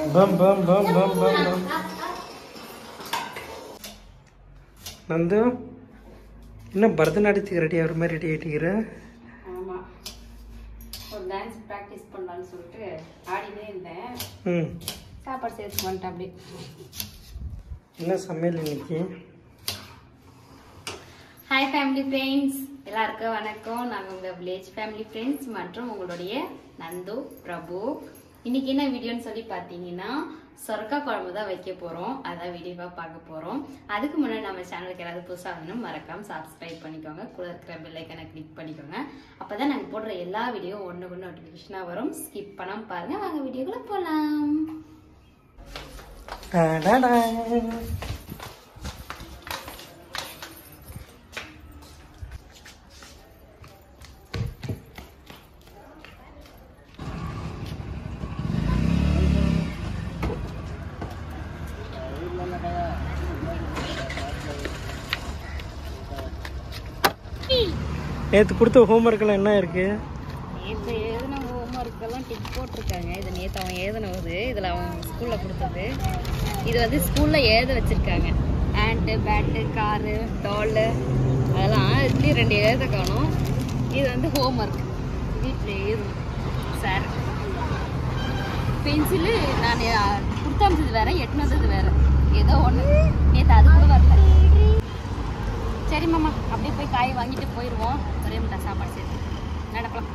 பம் பம் பம் பம் பம் பம் நந்து என்ன பரதநாட்டியத்துக்கு ரெடி ஆகிற மாதிரி ரெடி ஆகிட்டுக்கிற ஆமாம் ஒரு டான்ஸ் ப்ராக்டிஸ் பண்ணலான்னு சொல்லிட்டு ஆடினே இருந்தேன் ம் சாப்பாடு சேர்த்து வந்துட்டேன் அப்படியே என்ன சமையல் இன்னைக்கு ஹாய் ஃபேமிலி ஃப்ரெண்ட்ஸ் எல்லாருக்கும் வணக்கம் நாங்கள் உங்கள் வில்லேஜ் ஃபேமிலி ஃப்ரெண்ட்ஸ் மற்றும் உங்களுடைய நந்து பிரபு இன்னைக்கு என்ன வீடியோன்னு சொல்லி பார்த்தீங்கன்னா சொரக்கா குழம்பு தான் வைக்க போகிறோம் அதான் வீடியோவாக பார்க்க போகிறோம் அதுக்கு முன்னாடி நம்ம சேனலுக்கு யாராவது புதுசாக வேணும் மறக்காம சப்ஸ்கிரைப் பண்ணிக்கோங்க கூட இருக்கிற பெல்லைக்கனை கிளிக் பண்ணிக்கோங்க அப்போ தான் நாங்கள் போடுற எல்லா வீடியோ ஒன்று ஒன்று நோட்டிஃபிகேஷனாக வரும் ஸ்கிப் பண்ணாமல் பாருங்கள் வாங்க வீடியோக்குள்ளே போகலாம் டடடா. நேத்து கொடுத்த ஹோம்ஒர்க் எல்லாம் என்ன இருக்கு நேற்று எழுதின ஹோம்ஒர்க்கெல்லாம் டிக் போட்டிருக்காங்க இது நேற்று அவன் எழுதினது இதில் அவன் ஸ்கூலில் கொடுத்தது இது வந்து ஸ்கூலில் எழுத வச்சுருக்காங்க ஹேண்டு பேட்டு காரு டாலு அதெல்லாம் இதுலேயும் ரெண்டு எழுத காணும் இது வந்து ஹோம்ஒர்க் வீட்டில் எழுதணும் சார் பென்சிலு நான் கொடுத்து அமிச்சது வேற எட்டுனு வந்தது வேற ஏதோ ஒன்று நேற்று அது கூட வரல சரி மாமா அப்படியே போய் காய் வாங்கிட்டு போயிடுவோம் ஒரே முட்டை சாப்பாடு சேர்த்து நடக்கலாம்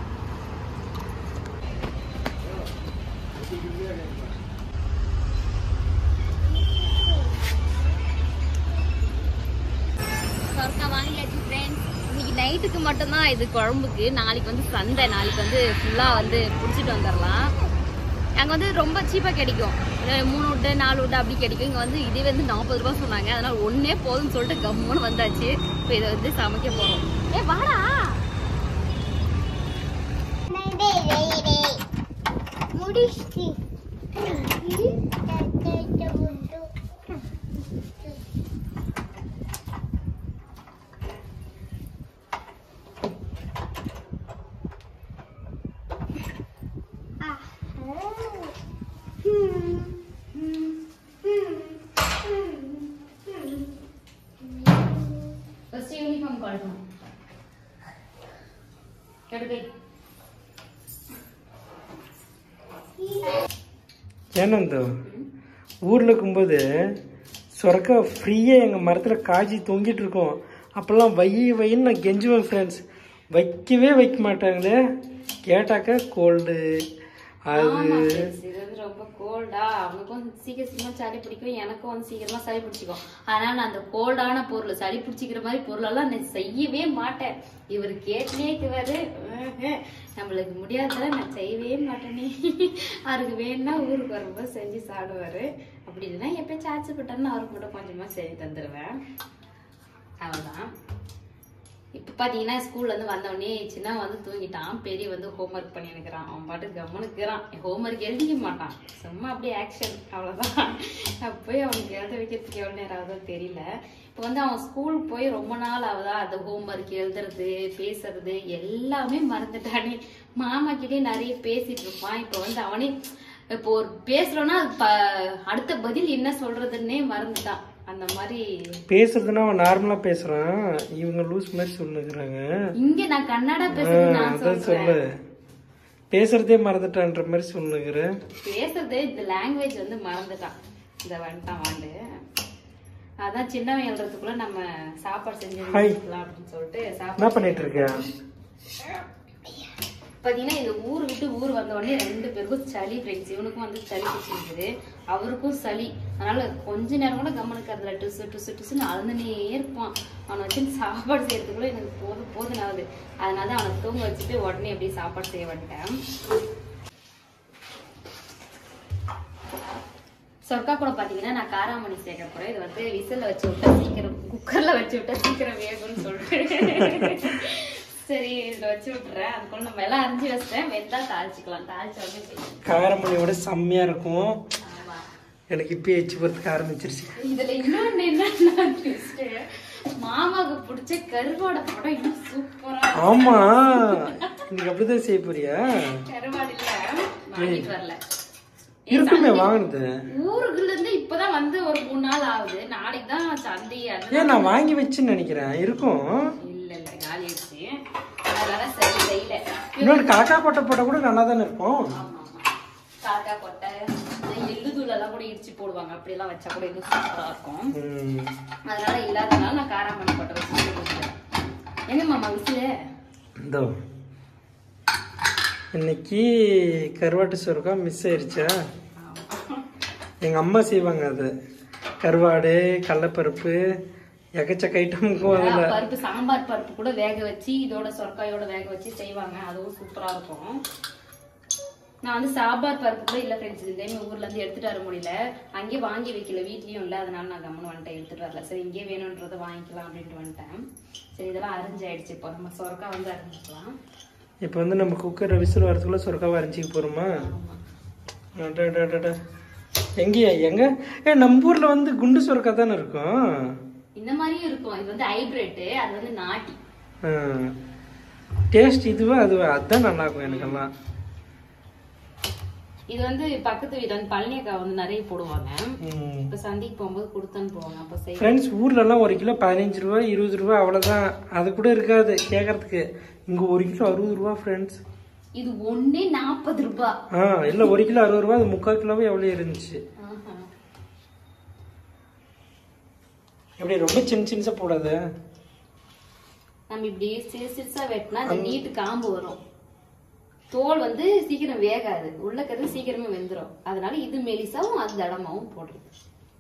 சொர்க்கா வாங்கியாச்சு ஃப்ரெண்ட்ஸ் இன்னைக்கு நைட்டுக்கு மட்டும்தான் இது குழம்புக்கு நாளைக்கு வந்து சந்தை நாளைக்கு வந்து ஃபுல்லாக வந்து பிடிச்சிட்டு வந்துடலாம் அங்கே வந்து ரொம்ப சீப்பாக கிடைக்கும் ஒரு மூணு விட்டு நாலு விட்டு அப்படி கிடைக்கும் இங்கே வந்து இதே வந்து நாற்பது ரூபா சொன்னாங்க அதனால் ஒன்றே போதும்னு சொல்லிட்டு கம்முன்னு வந்தாச்சு இப்போ இதை வந்து சமைக்க போகிறோம் ஏ வாடா முடிச்சு ஃபஸ்ட்டு யூனிஃபார்ம் கழட்டணும் எடுத்து ஏனந்தோ ஊரில் இருக்கும்போது சொரக்கா ஃப்ரீயாக எங்கள் மரத்தில் காய்ச்சி தொங்கிட்டு இருக்கோம் அப்போல்லாம் வை வைன்னு நான் கெஞ்சுவேன் ஃப்ரெண்ட்ஸ் வைக்கவே வைக்க மாட்டாங்களே கேட்டாக்கா கோல்டு அது ஆமா friends, இது வந்து ரொம்ப கோல்டா அவனுக்கும் சீக்கிரம் சீக்கிரமா சளி பிடிக்கும் எனக்கும் வந்து சீக்கிரமா சளி பிடிச்சிக்கும் அதனால நான் அந்த கோல்டான பொருள் சளி பிடிச்சிக்கிற மாதிரி பொருளெல்லாம் நான் செய்யவே மாட்டேன் இவர் கேட்டுனே இருக்குவாரு "ஆஹ், நம்மளுக்கு முடியாததால நான் செய்யவே மாட்டேனே அவருக்கு வேணும்னா ஊருக்கு வரும்போது செஞ்சு சாப்பிடுவாரு அப்படி இல்லைன்னா எப்பயும் ஆச்சப்பட்டாருன்னு அவருக்கு மட்டும் கொஞ்சமா செஞ்சு தந்துடுவேன் அவ்வளோதான் இப்போ பார்த்தீங்கன்னா ஸ்கூல்லேருந்து வந்தவொடனே சின்ன வந்து தூங்கிட்டான் பெரிய வந்து ஹோம்ஒர்க் பண்ணினுக்கிறான் அவன் பாட்டு கவனிக்கிறான் ஹோம்ஒர்க் எழுதிக்க மாட்டான் சும்மா அப்படியே ஆக்ஷன் அவ்வளோதான் போய் அவனுக்கு எழுத வைக்கிறதுக்கு எவ்வளோ நேரம் ஆகுதோ தெரியல இப்போ வந்து அவன் ஸ்கூல் போய் ரொம்ப நாள் ஆகுதா அந்த ஹோம்ஒர்க் எழுதுறது பேசுறது எல்லாமே மறந்துட்டானே மாமா கிட்டே நிறைய பேசிட்டு இருப்பான் இப்போ வந்து அவனே இப்போ ஒரு பேசுறோன்னா அது ப- அடுத்த பதில் என்ன சொல்றதுன்னே மறந்துட்டான் அந்த மாதிரி பேசுறதுன்னா அவன் நார்மலாக பேசுகிறான் இவங்க லூஸ் மாதிரி சொல்லுங்கிறாங்க இங்க நான் கன்னடா பேசுறது நான் அதான் சொல்றேன் சொல்லு பேசுறதே மறந்துட்டான்ற மாதிரி சொல்லுங்கிறேன் பேசுறது இந்த லாங்குவேஜ் வந்து மறந்துட்டான் இந்த வந்துட்டான் வாண்டு அதான் சின்னவன் எழுறதுக்குள்ள நம்ம சாப்பாடு செஞ்சு ஹாய். முடிச்சுக்கலாம் அப்படின்னு சொல்லிட்டு என்ன சாப்பாடு பண்ணிட்டு இருக்க பாத்தீங்கன்னா இந்த ஊர் விட்டு ஊர் வந்த உடனே ரெண்டு பேருக்கும் சளி ஃப்ரெண்ட்ஸ் இவனுக்கும் வந்து சளி பிடிச்சிருக்குது அவருக்கும் சளி அதனால கொஞ்ச நேரம் கூட கவனிக்கிறதுல டுசு டுசு டுசுன்னு அழுந்துனே இருப்பான் அவனை வச்சு சாப்பாடு செய்யறதுக்குள்ள எனக்கு போதும் போதும் ஆகுது அதனால அவனை தூங்க வச்சுட்டு உடனே அப்படியே சாப்பாடு செய்ய வந்துட்டேன் சொர்க்கா கூட பாத்தீங்கன்னா நான் காராமணி சேர்க்க போறேன் இது வந்து விசில்ல வச்சு விட்டா சீக்கிரம் குக்கர்ல வச்சு விட்டா சீக்கிரம் வேகும்னு சொல்லிட்டு சரி இதுல வச்சு விட்டுறேன் அதுக்குள்ள நம்ம எல்லாம் அரிஞ்சு வச்சிட்டேன் வெந்தா தாளிச்சுக்கலாம் தாளிச்ச உடனே செய்யணும். காரமணியோட செம்மையா இருக்கும் ஆமா. எனக்கு இப்பயே எச்சு போறதுக்கு ஆரம்பிச்சிருச்சு இதுல இன்னொன்னு என்னன்னா twist, மாமாவுக்கு பிடிச்ச கருவாடை படம் இன்னும் சூப்பரா ஆமா இன்னைக்கு அப்படிதான் செய்ய போறியா கருவாடு இல்ல வாங்கிட்டு வரல இருக்குமே வாங்கினது ஊருக்குள்ள இருந்து இப்பதான் வந்து ஒரு மூணு நாள் ஆகுது நாளைக்கு தான் சந்தை அது ஏன் நான் வாங்கி வச்சுன்னு நினைக்கிறேன் இருக்கும் இல்ல இல்ல காலி ஆயிடுச்சு அதனால சரி செய்யல இன்னொன்று காக்கா கொட்டை போட்டால் கூட நல்லா தானே இருக்கும் ஆமா ஆமா காக்கா கொட்டை இந்த எள்ளு தூள் எல்லாம் கூட இடிச்சு போடுவாங்க அப்படி எல்லாம் வச்சா கூட இன்னும் சூப்பரா இருக்கும் ம். அதனால இல்லாதனால நான் காராமணி கொட்டை வச்சு கொடுக்குறேன் எங்க மாமா விசில இந்தோ இன்னைக்கு கருவாட்டு சுருக்கா மிஸ் ஆயிடுச்சா எங்கள் அம்மா செய்வாங்க அது கருவாடு கடலப்பருப்பு எக்கச்சக்க ஐட்டம் இருக்கும் அதில் பருப்பு சாம்பார் பருப்பு கூட வேக வச்சு இதோட சொரக்காயோட வேக வச்சு செய்வாங்க அதுவும் சூப்பரா இருக்கும் நான் வந்து சாம்பார் பருப்பு கூட இல்ல ஃப்ரெண்ட்ஸ் இந்த டைம் ஊர்ல இருந்து எடுத்துட்டு வர முடியல அங்கேயே வாங்கி வைக்கல வீட்லயும் இல்ல அதனால நான் கம்மன் வந்துட்டேன் எடுத்துட்டு வரல சரி இங்கேயே வேணும்ன்றத வாங்கிக்கலாம் அப்படின்ட்டு வந்துட்டேன் சரி இதெல்லாம் அரைஞ்சாயிடுச்சு இப்போ நம்ம சொரக்கா வந்து அரைஞ்சிக்கலாம் இப்போ வந்து நம்ம குக்கர் விசில் வரதுக்குள்ள சுரக்காவை அரைஞ்சிக்க போகிறோமா ஆமா. எங்கேயா எங்க ஏ நம்ம ஊரில் வந்து குண்டு சுரக்கா தானே இருக்கும் இந்த மாதிரியும் இருக்கும் இது வந்து ஹைபிரிட் அது வந்து நாட்டி டேஸ்ட் இதுவா அதுவா அதுதான் நல்லா இருக்கும் எனக்கெல்லாம் இது வந்து பக்கத்து வீடு வந்து பழனியக்கா வந்து நிறைய போடுவாங்க ம் இப்ப சந்தைக்கு போகும்போது கொடுத்தன்னு போவாங்க அப்ப செய் ஃப்ரெண்ட்ஸ் ஊர்லலாம் ஒரு கிலோ பதினஞ்சு ரூபா இருபது ரூபா அவ்வளோதான் அது கூட இருக்காது கேட்கறதுக்கு இங்கே ஒரு கிலோ அறுபது ரூபா ஃப்ரெண்ட்ஸ் இது ஒண்ணே நாற்பது ரூபாய் ஆ இல்லை ஒரு கிலோ அறுபது ரூபா அது முக்கால் கிலோவே எவ்வளோ இருந்துச்சு ஆஹா. எப்படி ரொம்ப சின்ன சின்னசா போடாத நம்ம இப்படி சிறு சிறுசா வெட்டினா அந்த நீட்டு காம்பு வரும் தோல் வந்து சீக்கிரம் வேகாது உள்ள கரு சீக்கிரமே வெந்துரும் அதனால இது மெலிசாவும் அது தடமாவும் போடுறது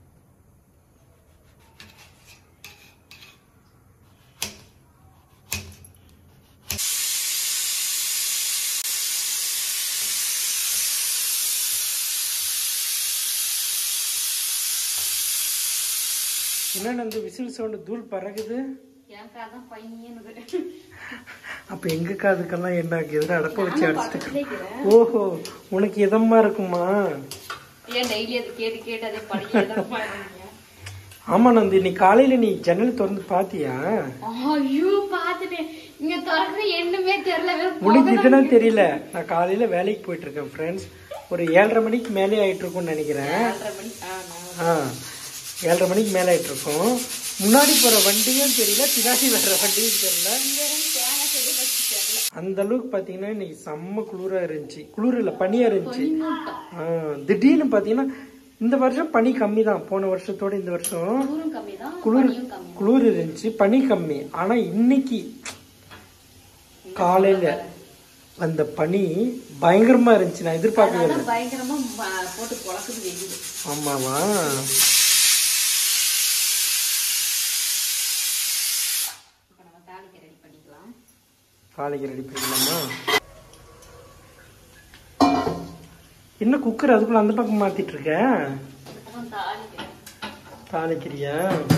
என்னென்ன அந்த விசில் சவுண்டு தூள் பறகுது எனக்கு அதான் பையன் அப்போ எங்க காதுக்கெல்லாம் என்ன ஆகுது அடப்ப வச்சு அடிச்சுட்டு பக்கத்துலேயே இருக்கிறேன். ஓஹோ உனக்கு இதமா இருக்குமா ஏன் டெய்லி அது கேட்டு கேட்டு அதே படிக்க ஆமா நந்தி நீ காலையில நீ ஜன்னல் திறந்து பாத்தியா ஐயோ பாத்துட்டேன் இங்க திறக்கிற எண்ணுமே தெரியல வெறும் உனக்கு இதெல்லாம் தெரியல நான் காலையில வேலைக்கு போயிட்டு இருக்கேன் ஃப்ரெண்ட்ஸ் ஒரு ஏழரை மணிக்கு மேலே ஆயிட்டு இருக்கும்னு நினைக்கிறேன் ஏழரை மணி ஆ, நான் ஆ ஏழரை மணிக்கு மேலே ஆயிட்டு இருக்கோம் முன்னாடி போற வண்டியும் தெரியல பின்னாடி வர்ற வண்டியும் தெரியல தேங்காய் செடி வச்சு தெரியல அந்த அளவுக்கு பாத்தீங்கன்னா இன்னைக்கு செம்ம குளிரா இருந்துச்சு குளிர் இல்ல பனியா இருந்துச்சு மூட்டம் ஆ, திடீர்னு பாத்தீங்கன்னா இந்த வருஷம் பனி கம்மி தான் போன வருஷத்தோட இந்த வருஷம் தூரம் கம்மி தான் குளிர் பனியும் கம்மி குளிர் இருந்துச்சு பனி கம்மி ஆனா இன்னைக்கு காலையில அந்த பனி பயங்கரமா இருந்துச்சு நான் எதிர்பார்க்கவே இல்லை அதனால பயங்கரமா ம- போட்டு பொழக்குது வெயில் ஆமாவா இப்ப நம்ம தாளிக்க ரெடி பண்ணிக்கலாம் காலைக்கு ரெடி பண்ணிக்கலாமா என்ன குக்கர் அதுக்குள்ள அந்த பக்கம் மாத்திட்டு இருக்க அப்புறம் தாளிக்கிறேன் தாளிக்கிறியா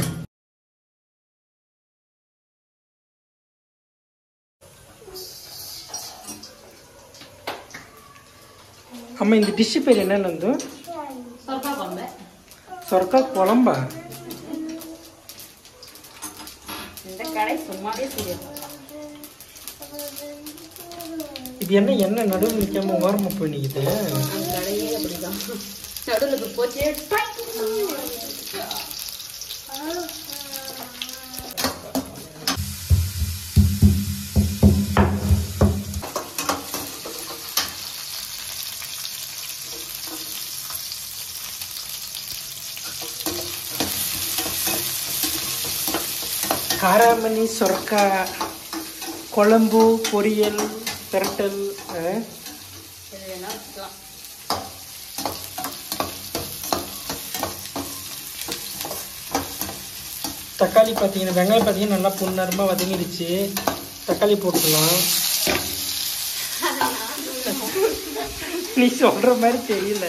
அம்மா இந்த டிஷ் பேர் என்ன நந்து சொரக்கா குழம்பு சொரக்கா குழம்பா இந்த கடை சும்மாவே தெரியும் இது என்ன என்ன நடுவில் நிற்காம ஓரமா போய் நிக்குது அந்த கடையே அப்படிதான் நடுவில் இப்படி போச்சு காராமணி சொரக்கா குழம்பு பொரியல் பிரட்டல் ஆ? இது வேணா வச்சுக்கலாம் தக்காளி பார்த்தீங்கன்னா வெங்காயம் பார்த்தீங்கன்னா நல்லா பொன்னரமாக வதங்கிடுச்சு தக்காளி போட்டுக்கலாம் நீ சொல்ற மாதிரி தெரியல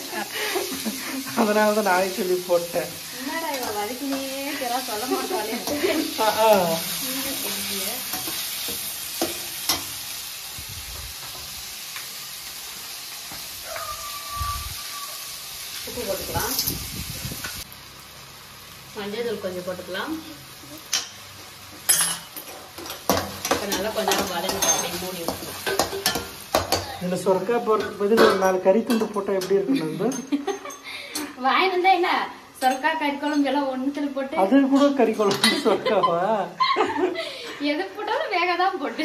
அதனால தான் நானே சொல்லி போட்டேன் என்னடா இவ வதக்கினே தெரா சொல்ல மாட்டாளே ஆ, ஆ. உப்பு போட்டுக்கலாம் மஞ்சள் தூள் கொஞ்சம் போட்டுக்கலாம் இப்ப நல்லா கொஞ்ச நேரம் வதங்கி அப்படியே மூடி விட்டுக்கலாம் இதில் சொரக்கா போடுறதுக்கு பதில் ஒரு நாலு கறி துண்டு போட்டால் எப்படி இருக்கும் நம்ம வாங்கி வந்தா என்ன சொரக்கா கறி குழம்பு எல்லாம் ஒண்ணுத்துல போட்டு அது கூட கறி குழம்பு சொரக்காவா எது போட்டாலும் வேக தான் போட்டு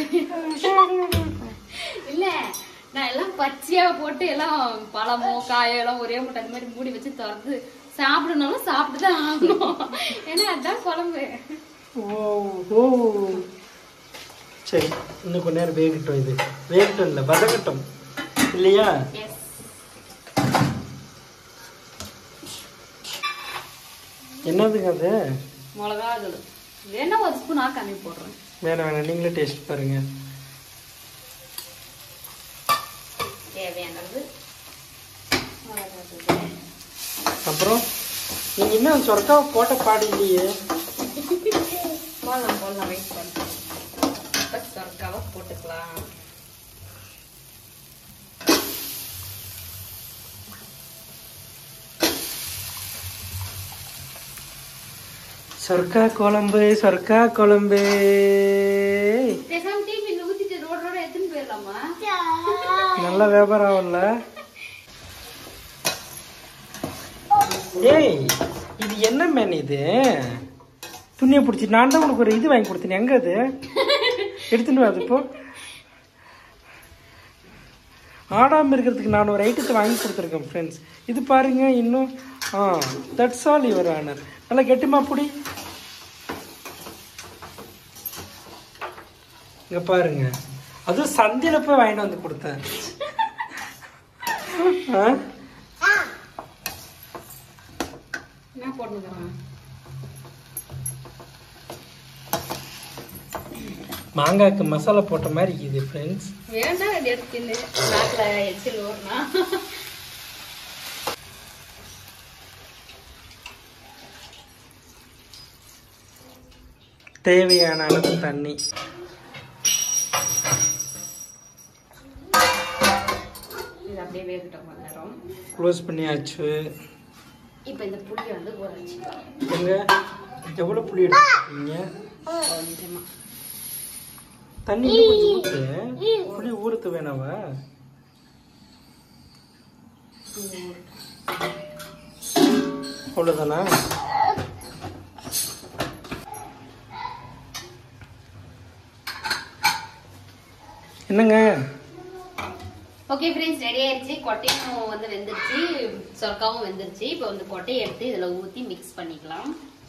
இல்ல நான் எல்லாம் பச்சையா போட்டு எல்லாம் பழமோ காயோ எல்லாம் ஒரே முட்டை அந்த மாதிரி மூடி வச்சு திறந்து சாப்பிடணும்னாலும் சாப்பிட்டு தான் ஆகணும் ஏன்னா அதுதான் குழம்பு ஓ ஓ சரி இன்னும் கொஞ்ச நேரம் வேகட்டும் இது வேகட்டும் இல்லை வதங்கட்டும் இல்லையா எஸ் என்னதுங்க அது மிளகா தூள் வேணா ஒரு ஸ்பூன் ஆ கம்மி போடுறேன் வேணாம் வேணாம் நீங்களே டேஸ்ட் பாருங்க தேவையானது மிளகா தூள் அப்புறம் நீங்கள் இன்னும் சொரக்காவை போட்ட பாடு இல்லையே போடலாம் போடலாம் வெயிட் பண்ணுறேன் இப்போ சொர்க்காவை போட்டுக்கலாம் சொர்க்கா குழம்பு சொர்க்கா குழம்பு பேசாம டிவி ஊத்திட்டு ரோடு ரோட எடுத்துன்னு போயிடலாமா நல்ல வியாபாரம் ஆகல ஏய் இது என்ன மேன் இது துணியை பிடிச்சி நான் தான் உனக்கு ஒரு இது வாங்கி கொடுத்தேன் எங்க அது எடுத்துட்டு வா அது இப்போ ஆடாமல் இருக்கிறதுக்கு நான் ஒரு ஐட்டத்தை வாங்கி கொடுத்துருக்கேன் ஃப்ரெண்ட்ஸ் இது பாருங்க இன்னும் ஆ தட்ஸ் ஆல் யுவர் ஆனர் நல்லா கெட்டுமா புடி இங்க பாருங்க அதுவும் சந்தையில போய் வாங்கிட்டு வந்து கொடுத்தேன் ஆ? என்ன போட்டுக்கிறேன் மாங்காய்க்கு மசாலா போட்ட மாதிரி இது ஃப்ரெண்ட்ஸ் வேண்டாம் அது எடுத்துன்னு நாக்கில் எச்சில் ஊறினா தேவையான அளவு தண்ணி இது அப்படியே வேகட்டும் கொஞ்ச நேரம் க்ளோஸ் பண்ணியாச்சு இப்போ இந்த புளியை வந்து ஊற வச்சுக்கலாம் எங்க எவ்வளோ புளி எடுத்துருக்கீங்க கொஞ்சமா தண்ணி இன்னும் கொஞ்சம் ஊத்து புளி ஊறுத்து வேணாவா அவ்வளோதானா என்னங்க ஓகே ஃப்ரெண்ட்ஸ் ரெடி ஆயிடுச்சு கொட்டையும் வந்து வெந்துருச்சு சொர்க்காவும் வெந்துருச்சு இப்போ வந்து கொட்டையை எடுத்து இதில் ஊற்றி மிக்ஸ் பண்ணிக்கலாம்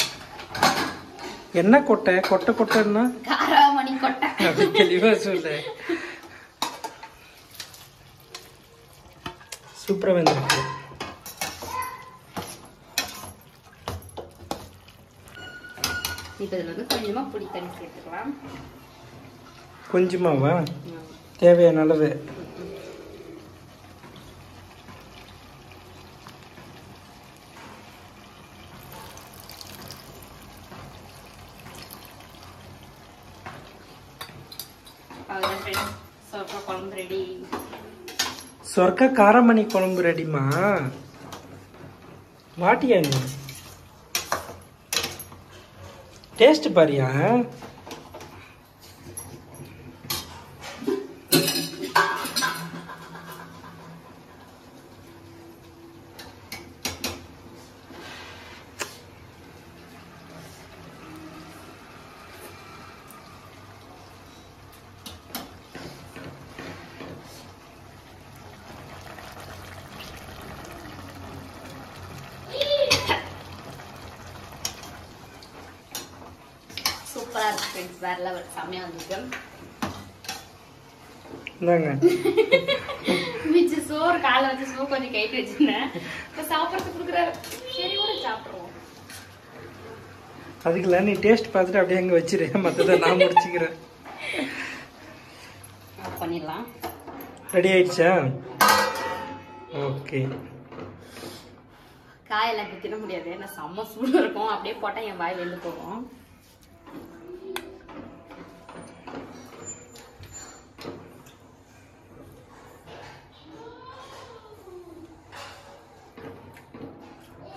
என்ன கொட்டை கொட்டை கொட்டைன்னா காராமணி கொட்டை அப்படி தெளிவா சொல்லு சூப்பரா வந்திருக்கு இப்போ இதில் வந்து கொஞ்சமாக புளி தண்ணி சேர்த்துக்கலாம் கொஞ்சமாவா தேவையான அளவு அவ்வளோதான் ஃப்ரெண்ட்ஸ் சொர்க்கா குழம்பு ரெடி சொர்க்க காரமணி குழம்பு ரெடிமா மாட்டியா நீ டேஸ்ட் பாரியா சூப்பராக இருக்கு ஃப்ரெண்ட்ஸ் வேற லெவல் செம்மையாக வந்துருக்கு இந்தாங்க மிச்ச சோறு காலை வச்சு சோறு கொஞ்சம் கைட்டு வச்சிருந்தேன் இப்போ சாப்பிட்றதுக்கு கொடுக்குறாரு சரி கூட சாப்பிட்ருவோம் அதுக்குள்ள நீ டேஸ்ட் பார்த்துட்டு அப்படியே அங்கே வச்சிரு மற்றதை நான் முடிச்சுக்கிறேன் ஆஃப் பண்ணிடலாம் ரெடி ஆயிடுச்சா ஓகே காயெல்லாம் இப்படி தின்ன முடியாது ஏன்னா செம்ம சூடு இருக்கும் அப்படியே போட்டால் என் வாய் வெளில போகும்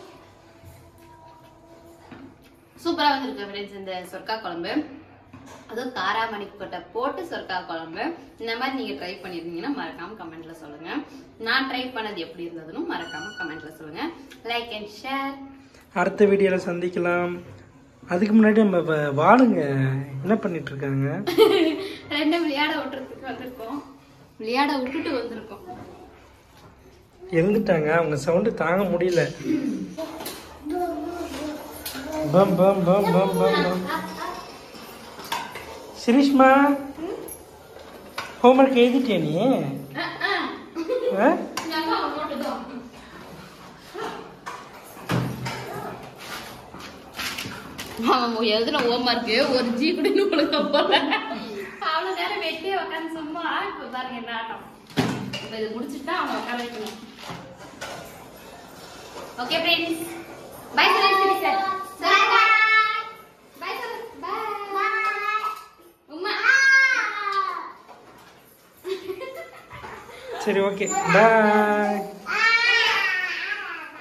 சூப்பரா வந்திருக்கு ஃப்ரெண்ட்ஸ் இந்த சொர்க்கா குழம்பு அதுவும் காராமணி கொட்டை போட்டு சொர்க்கா குழம்பு இந்த மாதிரி நீங்க ட்ரை பண்ணிருந்தீங்கன்னா மறக்காம கமெண்ட்ல சொல்லுங்க நான் ட்ரை பண்ணது எப்படி இருந்ததுன்னு மறக்காம கமெண்ட்ல சொல்லுங்க லைக் அண்ட் ஷேர் அடுத்த வீடியோவில் சந்திக்கலாம் அதுக்கு முன்னாடி நம்ம வ- வாளுங்க என்ன பண்ணிட்டு இருக்காங்க ரெண்டும் விளையாட விட்டுறதுக்கு வந்திருக்கோம் விளையாட விட்டுட்டு வந்திருக்கோம் எழுந்துட்டாங்க அவங்க சவுண்டு தாங்க முடியல பம் பம் பம் பம் பம் பம் சிரிஷ்மா ஹோம்ஒர்க் எழுதிட்டியா நீ ஆ? அவன் எழுதுன ஹோம்ஒர்க்கு ஒரு ஜி கூட இன்னும் கொடுக்க போல அவ்வளவு நேரம் வெட்டியே உட்காந்து சும்மா இப்ப பாருங்க என்ன ஆட்டம் இப்ப இது முடிச்சுட்டு தான் அவன் உட்கார வைக்கணும் ஓகே ஃப்ரெண்ட்ஸ் பை சொல்லு சரி சார் பை சொல்லு பை உம்மா சரி ஓகே பாய்